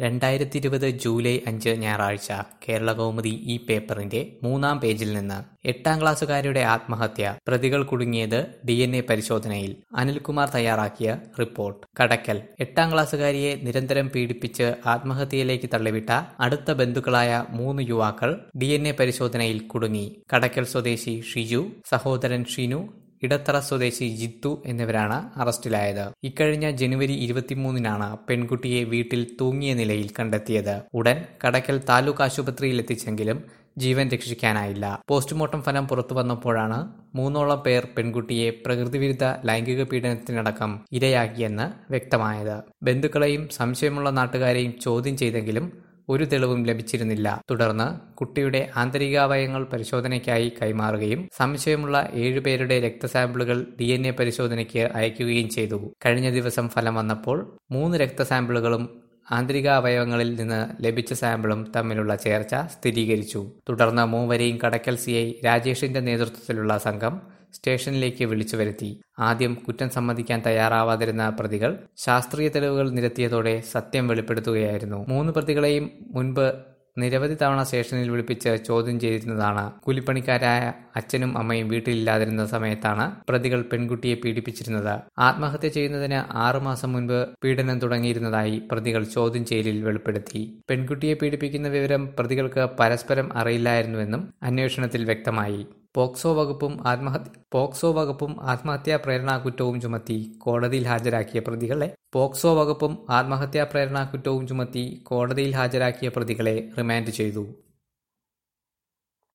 രണ്ടായിരത്തി ഇരുപത് ജൂലൈ അഞ്ച് ഞായറാഴ്ച കേരളകൗമുദി ഈ പേപ്പറിന്റെ മൂന്നാം പേജിൽ നിന്ന് എട്ടാം ക്ലാസ്സുകാരുടെ ആത്മഹത്യ പ്രതികൾ കുടുങ്ങിയത് ഡി എൻ എ പരിശോധനയിൽ അനിൽകുമാർ തയ്യാറാക്കിയ റിപ്പോർട്ട് കടക്കൽ എട്ടാം ക്ലാസ്സുകാരിയെ നിരന്തരം പീഡിപ്പിച്ച് ആത്മഹത്യയിലേക്ക് തള്ളിവിട്ട അടുത്ത ബന്ധുക്കളായ മൂന്ന് യുവാക്കൾ ഡി എൻ എ പരിശോധനയിൽ കുടുങ്ങി കടക്കൽ സ്വദേശി ഷിജു സഹോദരൻ ഷിനു ഇടത്തറ സ്വദേശി ജിത്തു എന്നിവരാണ് അറസ്റ്റിലായത് ഇക്കഴിഞ്ഞ ജനുവരി ഇരുപത്തിമൂന്നിനാണ് പെൺകുട്ടിയെ വീട്ടിൽ തൂങ്ങിയ നിലയിൽ കണ്ടെത്തിയത് ഉടൻ കടക്കൽ താലൂക്ക് ആശുപത്രിയിൽ എത്തിച്ചെങ്കിലും ജീവൻ രക്ഷിക്കാനായില്ല പോസ്റ്റ്മോർട്ടം ഫലം പുറത്തു വന്നപ്പോഴാണ് മൂന്നോളം പേർ പെൺകുട്ടിയെ പ്രകൃതിവിരുദ്ധ ലൈംഗിക പീഡനത്തിനടക്കം ഇരയാക്കിയെന്ന് വ്യക്തമായത് ബന്ധുക്കളെയും സംശയമുള്ള നാട്ടുകാരെയും ചോദ്യം ചെയ്തെങ്കിലും ഒരു തെളിവും ലഭിച്ചിരുന്നില്ല തുടർന്ന് കുട്ടിയുടെ ആന്തരികാവയങ്ങൾ പരിശോധനയ്ക്കായി കൈമാറുകയും സംശയമുള്ള ഏഴുപേരുടെ രക്തസാമ്പിളുകൾ ഡി എൻ എ പരിശോധനയ്ക്ക് അയക്കുകയും ചെയ്തു കഴിഞ്ഞ ദിവസം ഫലം വന്നപ്പോൾ മൂന്ന് രക്തസാമ്പിളുകളും ആന്തരികാവയവങ്ങളിൽ നിന്ന് ലഭിച്ച സാമ്പിളും തമ്മിലുള്ള ചേർച്ച സ്ഥിരീകരിച്ചു തുടർന്ന് മൂവരെയും കടക്കൽ സി ഐ രാജേഷിന്റെ നേതൃത്വത്തിലുള്ള സംഘം സ്റ്റേഷനിലേക്ക് വിളിച്ചു വരുത്തി ആദ്യം കുറ്റം സമ്മതിക്കാൻ തയ്യാറാവാതിരുന്ന പ്രതികൾ ശാസ്ത്രീയ തെളിവുകൾ നിരത്തിയതോടെ സത്യം വെളിപ്പെടുത്തുകയായിരുന്നു മൂന്ന് പ്രതികളെയും മുൻപ് നിരവധി തവണ സ്റ്റേഷനിൽ വിളിപ്പിച്ച് ചോദ്യം ചെയ്തിരുന്നതാണ് കൂലിപ്പണിക്കാരായ അച്ഛനും അമ്മയും വീട്ടിലില്ലാതിരുന്ന സമയത്താണ് പ്രതികൾ പെൺകുട്ടിയെ പീഡിപ്പിച്ചിരുന്നത് ആത്മഹത്യ ചെയ്യുന്നതിന് ആറുമാസം മുൻപ് പീഡനം തുടങ്ങിയിരുന്നതായി പ്രതികൾ ചോദ്യം ചെയ്യലിൽ വെളിപ്പെടുത്തി പെൺകുട്ടിയെ പീഡിപ്പിക്കുന്ന വിവരം പ്രതികൾക്ക് പരസ്പരം അറിയില്ലായിരുന്നുവെന്നും അന്വേഷണത്തിൽ വ്യക്തമായി പോക്സോ വകുപ്പും ആത്മഹത്യ പോക്സോ വകുപ്പും ആത്മഹത്യാ പ്രേരണാ കുറ്റവും ചുമത്തി കോടതിയിൽ ഹാജരാക്കിയ പ്രതികളെ പോക്സോ വകുപ്പും ആത്മഹത്യാ പ്രേരണാ കുറ്റവും ചുമത്തി കോടതിയിൽ ഹാജരാക്കിയ പ്രതികളെ റിമാൻഡ് ചെയ്തു